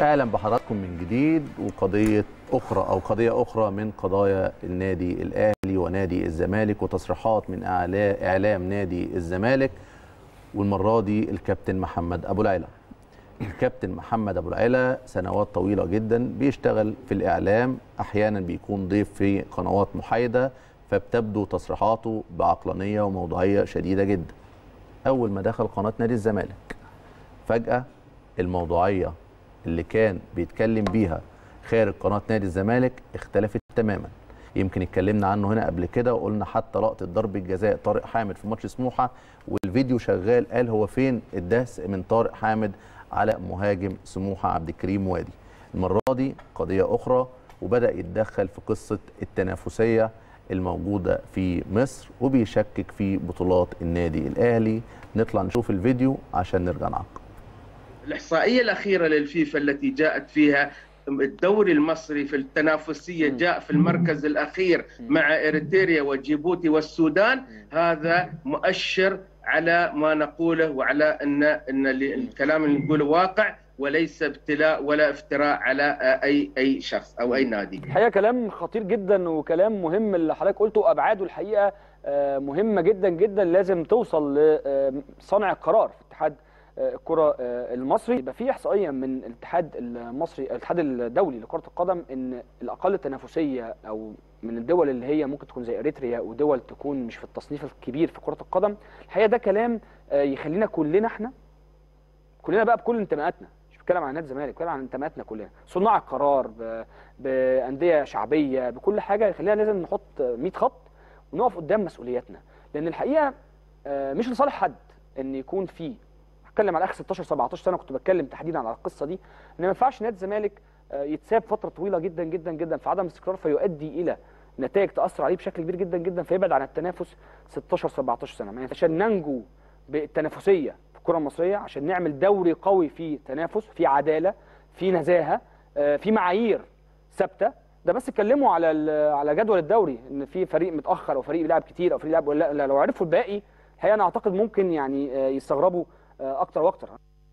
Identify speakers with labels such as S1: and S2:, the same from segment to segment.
S1: اهلا بحضراتكم من جديد وقضيه اخرى او قضيه اخرى من قضايا النادي الاهلي ونادي الزمالك وتصريحات من أعلا- اعلام نادي الزمالك والمره دي الكابتن محمد ابو العلا الكابتن محمد ابو العلا سنوات طويله جدا بيشتغل في الاعلام احيانا بيكون ضيف في قنوات محايده فبتبدو تصريحاته بعقلانيه وموضوعيه شديده جدا اول ما دخل قناه نادي الزمالك فجاه الموضوعيه اللي كان بيتكلم بيها خارج قناه نادي الزمالك اختلفت تماما يمكن اتكلمنا عنه هنا قبل كده وقلنا حتى لقطه ضربه جزاء طارق حامد في ماتش سموحه والفيديو شغال قال هو فين الدهس من طارق حامد على مهاجم سموحه عبد الكريم وادي المره دي قضيه اخرى وبدا يتدخل في قصه التنافسيه الموجوده في مصر وبيشكك في بطولات النادي الاهلي نطلع نشوف الفيديو عشان نرجع نعقب
S2: الإحصائية الأخيرة للفيفا التي جاءت فيها الدوري المصري في التنافسية جاء في المركز الأخير مع إريتريا وجيبوتي والسودان هذا مؤشر على ما نقوله وعلى أن أن اللي- الكلام اللي نقوله واقع وليس ابتلاء ولا افتراء على أي أي شخص أو أي نادي
S3: الحقيقه كلام خطير جدا وكلام مهم اللي حضرتك قلته وابعاده الحقيقه آه، مهمه جدا جدا لازم توصل لصانع القرار في اتحاد آه، الكره آه، المصري يبقى في احصائيه من الاتحاد المصري الاتحاد الدولي لكره القدم ان الاقل تنافسيه او من الدول اللي هي ممكن تكون زي اريتريا ودول تكون مش في التصنيف الكبير في كره القدم الحقيقه ده كلام آه، يخلينا كلنا احنا كلنا بقى بكل انتماءاتنا مش بتكلم عن نادي الزمالك بتكلم عن انتماءاتنا كلنا صناع القرار ب... بانديه شعبيه بكل حاجه خلينا لازم نحط 100 خط ونقف قدام مسؤولياتنا لان الحقيقه آه، مش لصالح حد ان يكون في هتكلم على اخر 16 17 سنه كنت بتكلم تحديدا على القصه دي ان ما ينفعش نادي الزمالك آه، يتساب فتره طويله جدا جدا جدا في عدم استقرار فيؤدي الى نتائج تاثر عليه بشكل كبير جدا جدا فيبعد عن التنافس 16 17 سنه ما ينفعش عشان ننجو بالتنافسيه في الكره المصريه عشان نعمل دوري قوي فيه تنافس فيه عداله فيه نزاهه آه، في معايير ثابته ده بس اتكلموا على ال- على جدول الدوري ان في فريق متاخر او فريق بيلعب كتير او فريق بيلعب لا لا، لو عرفوا الباقي الحقيقه انا اعتقد ممكن يعني آه، يستغربوا آه، اكتر واكتر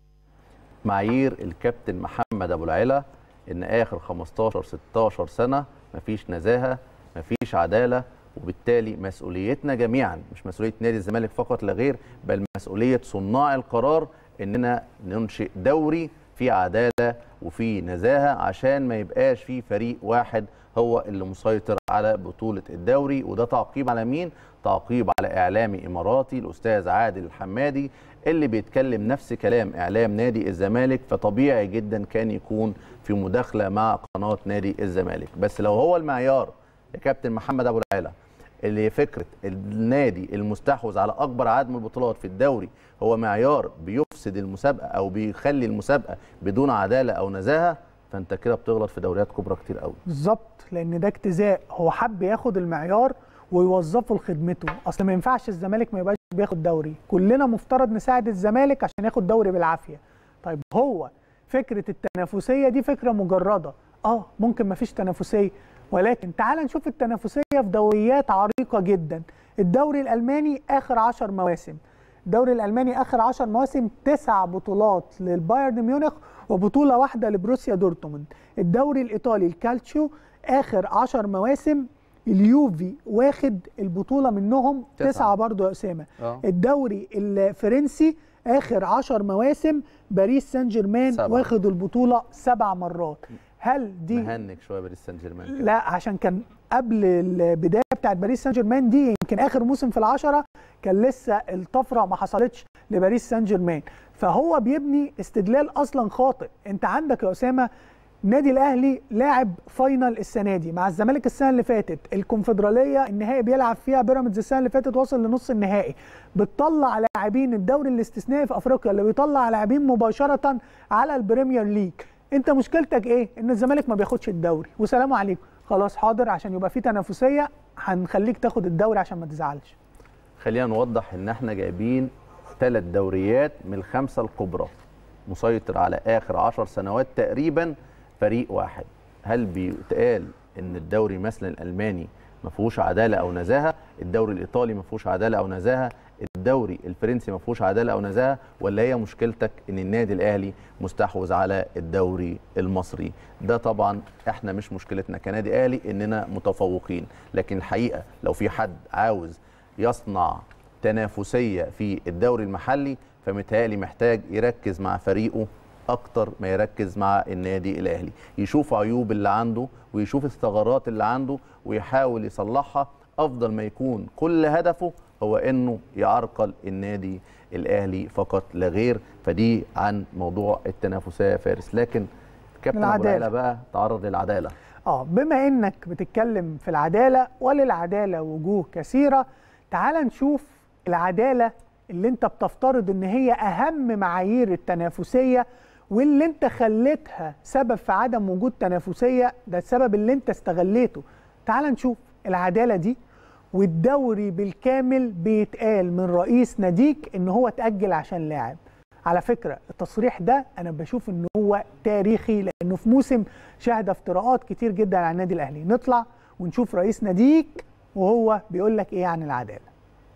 S1: معايير الكابتن محمد ابو العلا ان اخر 15 16 سنه مفيش نزاهه مفيش عداله وبالتالي مسؤوليتنا جميعا مش مسؤوليه نادي الزمالك فقط لا غير بل مسؤوليه صناع القرار اننا ننشئ دوري في عداله وفي نزاهه عشان ما يبقاش في فريق واحد هو اللي مسيطر على بطوله الدوري وده تعقيب على مين؟ تعقيب على اعلامي اماراتي الاستاذ عادل الحمادي اللي بيتكلم نفس كلام اعلام نادي الزمالك فطبيعي جدا كان يكون في مداخله مع قناه نادي الزمالك بس لو هو المعيار يا كابتن محمد ابو العلا اللي فكره النادي المستحوذ على اكبر عدد من البطولات في الدوري هو معيار بيفسد المسابقه او بيخلي المسابقه بدون عداله او نزاهه فانت كده بتغلط في دوريات كبرى كتير قوي
S4: بالظبط لان ده اجتزاء هو حب ياخد المعيار ويوظفه لخدمته اصل ما ينفعش الزمالك ما يبقاش بياخد دوري كلنا مفترض نساعد الزمالك عشان ياخد دوري بالعافيه طيب هو فكره التنافسيه دي فكره مجرده اه ممكن ما فيش تنافسيه ولكن تعال نشوف التنافسيه في دوريات عريقه جدا الدوري الالماني اخر 10 مواسم الدوري الالماني اخر 10 مواسم تسع بطولات للبايرن ميونخ وبطوله واحده لبروسيا دورتموند الدوري الايطالي الكالتشيو اخر 10 مواسم اليوفي واخد البطوله منهم
S1: تسعة.
S4: تسعه برضه يا اسامه
S1: آه.
S4: الدوري الفرنسي اخر 10 مواسم باريس سان جيرمان
S1: سبعة.
S4: واخد البطوله سبع مرات هل دي
S1: مهنك شويه باريس سان جيرمان كده.
S4: لا عشان كان قبل البدايه بتاعت باريس سان جيرمان دي يمكن اخر موسم في العشره كان لسه الطفره ما حصلتش لباريس سان جيرمان فهو بيبني استدلال اصلا خاطئ انت عندك يا اسامه النادي الاهلي لاعب فاينل السنه دي مع الزمالك السنه اللي فاتت الكونفدراليه النهائي بيلعب فيها بيراميدز السنه اللي فاتت وصل لنص النهائي بتطلع لاعبين الدوري الاستثنائي في افريقيا اللي بيطلع لاعبين مباشره على البريمير ليج انت مشكلتك ايه ان الزمالك ما بياخدش الدوري وسلام عليكم خلاص حاضر عشان يبقى في تنافسيه هنخليك تاخد الدوري عشان ما تزعلش
S1: خلينا نوضح ان احنا جايبين ثلاث دوريات من الخمسه الكبرى مسيطر على اخر عشر سنوات تقريبا فريق واحد هل بيتقال ان الدوري مثلا الالماني ما فيهوش عداله او نزاهه الدوري الايطالي ما فيهوش عداله او نزاهه الدوري الفرنسي ما فيهوش عداله او نزاهه ولا هي مشكلتك ان النادي الاهلي مستحوذ على الدوري المصري ده طبعا احنا مش مشكلتنا كنادي اهلي اننا متفوقين لكن الحقيقه لو في حد عاوز يصنع تنافسيه في الدوري المحلي فمتهيألي محتاج يركز مع فريقه اكتر ما يركز مع النادي الاهلي يشوف عيوب اللي عنده ويشوف الثغرات اللي عنده ويحاول يصلحها افضل ما يكون كل هدفه هو انه يعرقل النادي الاهلي فقط لا غير فدي عن موضوع التنافسيه يا فارس لكن كابتن ابو
S4: العدالة.
S1: العلا بقى تعرض للعداله
S4: اه بما انك بتتكلم في العداله وللعداله وجوه كثيره تعال نشوف العداله اللي انت بتفترض ان هي اهم معايير التنافسيه واللي انت خليتها سبب في عدم وجود تنافسيه ده السبب اللي انت استغليته تعال نشوف العداله دي والدوري بالكامل بيتقال من رئيس ناديك ان هو اتاجل عشان لاعب على فكره التصريح ده انا بشوف ان هو تاريخي لانه في موسم شهد افتراءات كتير جدا على النادي الاهلي نطلع ونشوف رئيس ناديك وهو بيقول لك ايه عن العداله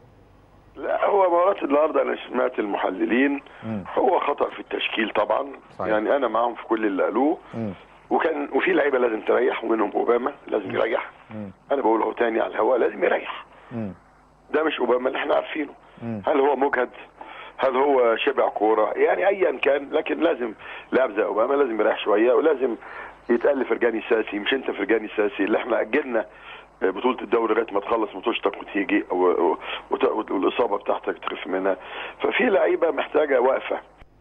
S5: لا هو مباراة النهارده انا سمعت المحللين هو خطأ في التشكيل طبعا
S1: صحيح.
S5: يعني انا معاهم في كل اللي قالوه وكان وفي لعيبه لازم تريح ومنهم اوباما لازم يريح انا بقول هو تاني على الهواء لازم يريح ده مش اوباما اللي احنا عارفينه هل هو مجهد هل هو شبع كوره يعني ايا كان لكن لازم لاعب زي اوباما لازم يريح شويه ولازم يتقل فرجاني ساسي مش انت فرجاني ساسي اللي احنا اجلنا بطوله الدوري لغايه ما تخلص ماتشتك وتيجي و- وت- والاصابه بتاعتك تخف منها ففي لعيبه محتاجه وقفه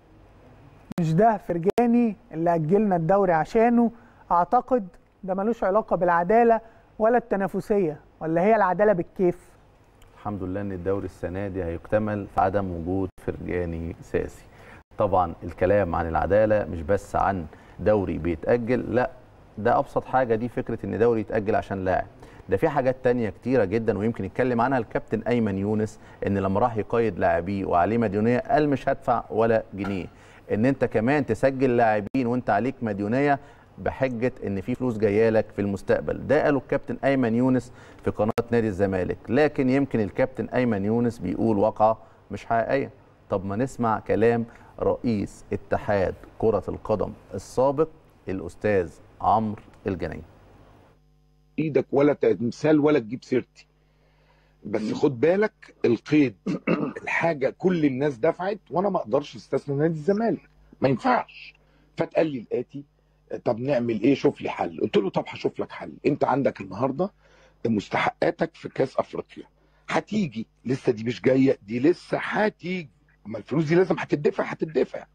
S4: مش ده فرجاني اللي اجلنا الدوري عشانه اعتقد ده ملوش علاقه بالعداله ولا التنافسيه ولا هي العداله بالكيف
S1: الحمد لله ان الدوري السنه دي هيكتمل في عدم وجود فرجاني ساسي طبعا الكلام عن العداله مش بس عن دوري بيتاجل لا ده ابسط حاجه دي فكره ان دوري يتاجل عشان لاعب ده في حاجات تانية كتيرة جدا ويمكن يتكلم عنها الكابتن أيمن يونس إن لما راح يقيد لاعبيه وعليه مديونية قال مش هدفع ولا جنيه إن أنت كمان تسجل لاعبين وأنت عليك مديونية بحجة إن في فلوس جاية لك في المستقبل ده قاله الكابتن أيمن يونس في قناة نادي الزمالك لكن يمكن الكابتن أيمن يونس بيقول واقعة مش حقيقية طب ما نسمع كلام رئيس اتحاد كرة القدم السابق الأستاذ عمرو الجنايد
S6: ايدك ولا تمثال ولا تجيب سيرتي بس خد بالك القيد الحاجه كل الناس دفعت وانا ما اقدرش استثنى نادي الزمالك ما ينفعش فتقال لي الاتي طب نعمل ايه شوف لي حل قلت له طب هشوف لك حل انت عندك النهارده مستحقاتك في كاس افريقيا هتيجي لسه دي مش جايه دي لسه هتيجي ما الفلوس دي لازم هتدفع هتدفع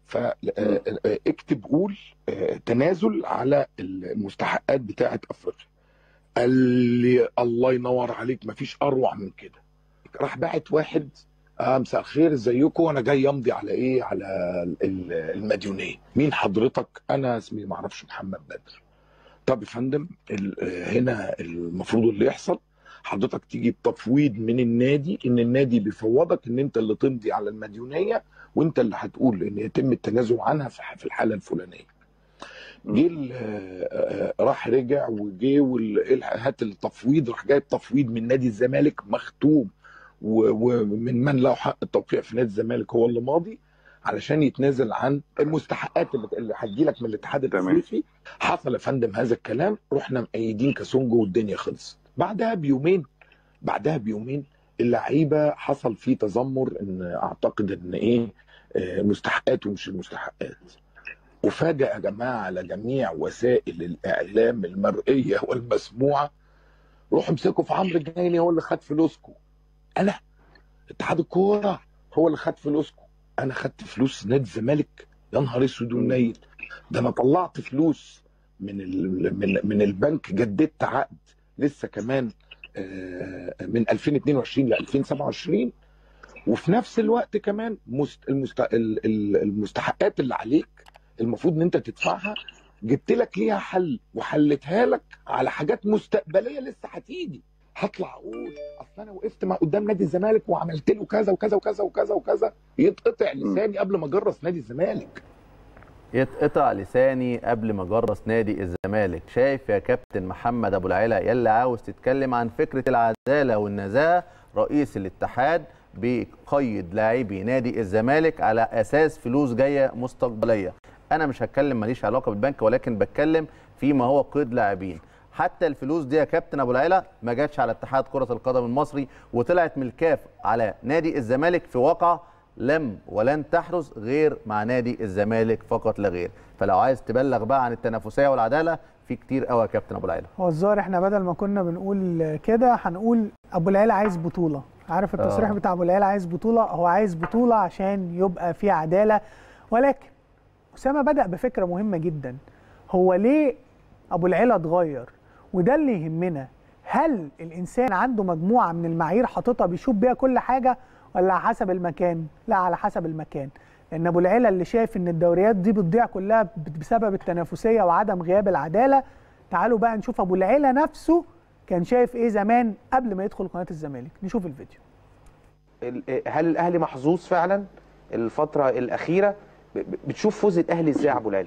S6: فاكتب قول آه، تنازل على المستحقات بتاعه افريقيا قال لي الله ينور عليك مفيش اروع من كده راح باعت واحد آه مساء الخير ازيكم انا جاي امضي على ايه على ال- المديونيه مين حضرتك انا اسمي ما اعرفش محمد بدر طب يا فندم ال- آه، هنا المفروض اللي يحصل حضرتك تيجي بتفويض من النادي ان النادي بيفوضك ان انت اللي تمضي على المديونيه وانت اللي هتقول ان يتم التنازل عنها في في الحاله الفلانيه جه ال- آه، آه، راح رجع وجه وال- إيه الح- هات التفويض راح جايب تفويض من نادي الزمالك مختوم و- ومن من له حق التوقيع في نادي الزمالك هو اللي ماضي علشان يتنازل عن المستحقات اللي اللي هتجيلك من الاتحاد
S5: تمام.
S6: الافريقي حصل يا فندم هذا الكلام رحنا مأيدين كاسونجو والدنيا خلصت بعدها بيومين بعدها بيومين اللعيبه حصل فيه تذمر ان اعتقد ان ايه آه، مستحقات ومش المستحقات وفاجأ يا جماعة على جميع وسائل الإعلام المرئية والمسموعة روحوا امسكوا في عمرو الجنايني هو اللي خد فلوسكم أنا اتحاد الكورة هو اللي خد فلوسكم أنا خدت فلوس نادي الزمالك يا نهار اسود ومنيل ده أنا طلعت فلوس من ال... من من البنك جددت عقد لسه كمان آه، من 2022 ل 2027 وفي نفس الوقت كمان مست... المست... ال- ال- المستحقات اللي عليك المفروض ان انت تدفعها جبت لك ليها حل وحلتها لك على حاجات مستقبليه لسه هتيجي هطلع اقول اصل انا وقفت مع قدام نادي الزمالك وعملت له كذا وكذا وكذا وكذا وكذا يتقطع لساني قبل ما اجرس نادي الزمالك
S1: يتقطع لساني قبل ما جرس نادي الزمالك شايف يا كابتن محمد ابو العلا يلا عاوز تتكلم عن فكره العداله والنزاهه رئيس الاتحاد بقيد لاعبي نادي الزمالك على اساس فلوس جايه مستقبليه انا مش هتكلم ماليش علاقه بالبنك ولكن بتكلم فيما هو قيد لاعبين حتى الفلوس دي يا كابتن ابو العيله ما جاتش على اتحاد كره القدم المصري وطلعت من الكاف على نادي الزمالك في واقعه لم ولن تحدث غير مع نادي الزمالك فقط لا غير فلو عايز تبلغ بقى عن التنافسيه والعداله في كتير قوي يا كابتن ابو العيله
S4: هو الظاهر احنا بدل ما كنا بنقول كده هنقول ابو العيله عايز بطوله عارف التصريح
S1: آه.
S4: بتاع ابو العيله عايز بطوله هو عايز بطوله عشان يبقى في عداله ولكن اسامه بدا بفكره مهمه جدا هو ليه ابو العيله اتغير وده اللي يهمنا هل الانسان عنده مجموعه من المعايير حاططها بيشوف بيها كل حاجه ولا على حسب المكان لا على حسب المكان لان ابو العيله اللي شايف ان الدوريات دي بتضيع كلها بسبب التنافسيه وعدم غياب العداله تعالوا بقى نشوف ابو العيله نفسه كان شايف ايه زمان قبل ما يدخل قناه الزمالك نشوف الفيديو
S7: ال- هل الاهلي محظوظ فعلا الفتره الاخيره ب- ب- بتشوف فوز الاهلي ازاي يا ابو العيله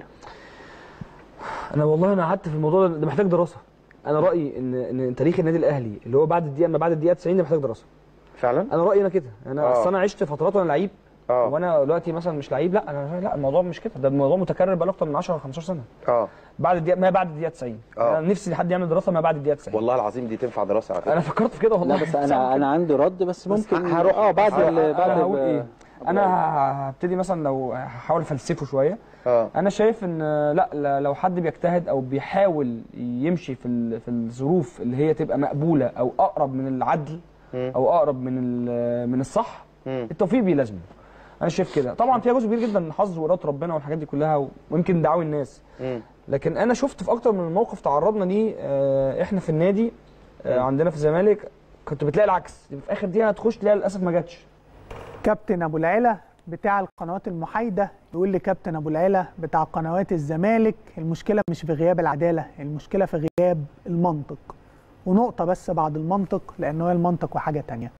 S3: انا والله انا قعدت في الموضوع ده ده محتاج دراسه انا رايي ان ان تاريخ النادي الاهلي اللي هو بعد الدقيقه ما بعد الدقيقه 90 ده محتاج دراسه
S7: فعلا
S3: انا رايي انا كده انا
S7: آه.
S3: اصل انا عشت فترات وانا لعيب
S7: اه
S3: وانا دلوقتي مثلا مش لعيب لا انا لا الموضوع مش كده ده الموضوع متكرر بقاله اكتر من 10 15 سنه
S7: اه
S3: بعد الدقيقه ما بعد الدقيقه 90
S7: آه.
S3: انا نفسي حد يعمل دراسه ما بعد الدقيقه 90
S7: والله العظيم دي تنفع دراسه على فكره
S3: انا فكرت في كده والله
S8: لا بس انا انا عندي رد بس ممكن
S7: هروح-
S8: اه بعد
S7: هروح-
S8: ال- بعد
S3: انا هقول
S8: ال-
S3: ايه انا هبتدي مثلا لو هحاول افلسفه شويه
S7: اه
S3: انا شايف ان لا لا- لو حد بيجتهد او بيحاول يمشي في ال- في الظروف اللي هي تبقى مقبوله او اقرب من العدل
S7: مم.
S3: او اقرب من ال- من الصح
S7: مم.
S3: التوفيق بيلازمه انا شايف كده طبعا فيها جزء كبير جدا من حظ واراده ربنا والحاجات دي كلها و- ويمكن دعاوي الناس
S7: مم.
S3: لكن انا شفت في اكتر من موقف تعرضنا ليه آه، احنا في النادي آه، عندنا في الزمالك كنت بتلاقي العكس في اخر دقيقه هتخش تلاقي للاسف ما جاتش
S4: كابتن ابو العيله بتاع القنوات المحايده يقول لي كابتن ابو العيله بتاع قنوات الزمالك المشكله مش في غياب العداله المشكله في غياب المنطق ونقطه بس بعد المنطق لان هو المنطق وحاجه تانية